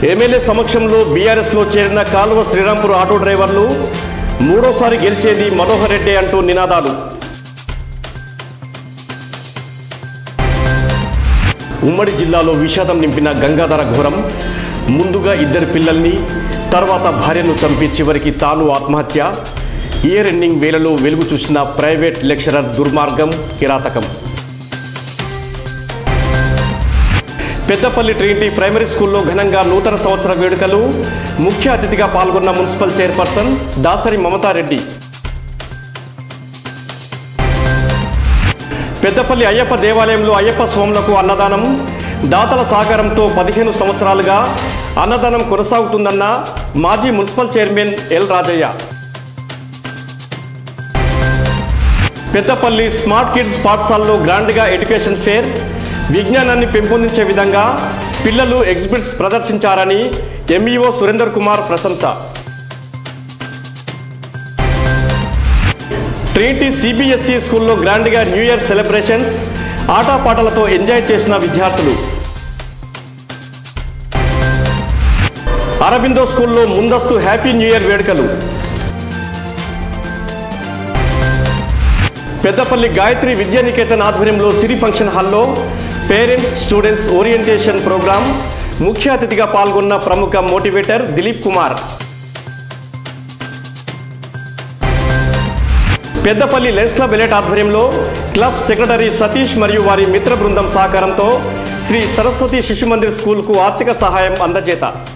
MLA సమక్షంలో బీఆర్ఎస్లో చేరిన కాలువ శ్రీరాంపూర్ ఆటో డ్రైవర్లు మూడోసారి గెలిచేది మనోహర్ రెడ్డి అంటూ నినాదాలు ఉమ్మడి జిల్లాలో విషాదం నింపిన గంగాధర ఘోరం ముందుగా ఇద్దరు పిల్లల్ని తర్వాత భార్యను చంపి చివరికి తాను ఆత్మహత్య ఇయర్ ఎండింగ్ వేళలో వెలుగు చూసిన ప్రైవేట్ లెక్చరర్ దుర్మార్గం కిరాతకం పెద్దపల్లి ట్రినిటీ ప్రైమరీ స్కూల్లో ఘనంగా నూతన సంవత్సర వేడుకలు ముఖ్య అతిథిగా పాల్గొన్న మున్సిపల్ చైర్పర్సన్ దాసరి మమతారెడ్డి పెద్దపల్లి అయ్యప్ప దేవాలయంలో అయ్యప్ప స్వాములకు అన్నదానం దాతల సహకారంతో పదిహేను సంవత్సరాలుగా అన్నదానం కొనసాగుతుందన్న మాజీ municipal chairman L Rajaiah Peddapalli smart kids పాఠశాలలో గ్రాండ్గా ఎడ్యుకేషన్ ఫేర్ విజ్ఞానాన్ని పెంపొందించే విధంగా పిల్లలు ఎగ్జిబిట్స్ ప్రదర్శించారని ఎంఈఓ సురేందర్ కుమార్ ప్రశంస ట్రినిటీ సిబిఎస్ఈ స్కూల్లో గ్రాండ్గా న్యూ ఇయర్ సెలబ్రేషన్స్ ఆటపాటలతో ఎంజాయ్ చేసిన విద్యార్థులు అరబిందో స్కూల్లో ముందస్తు హ్యాపీ న్యూ ఇయర్ వేడుకలు పెద్దపల్లి గాయత్రి విద్యానికేతన్ ఆధ్వర్యంలో సిరి ఫంక్షన్ హాల్లో పేరెంట్స్ స్టూడెంట్స్ ఓరియంటేషన్ ప్రోగ్రాం ముఖ్య అతిథిగా పాల్గొన్న ప్రముఖ motivator Dilip Kumar Peddapalli lens club elite ఆధ్వర్యంలో క్లబ్ సెక్రటరీ సతీష్ మరియు వారి మిత్ర బృందం సహకారంతో శ్రీ సరస్వతి శిశు మందిర్ స్కూల్కు ఆర్థిక సహాయం అందజేత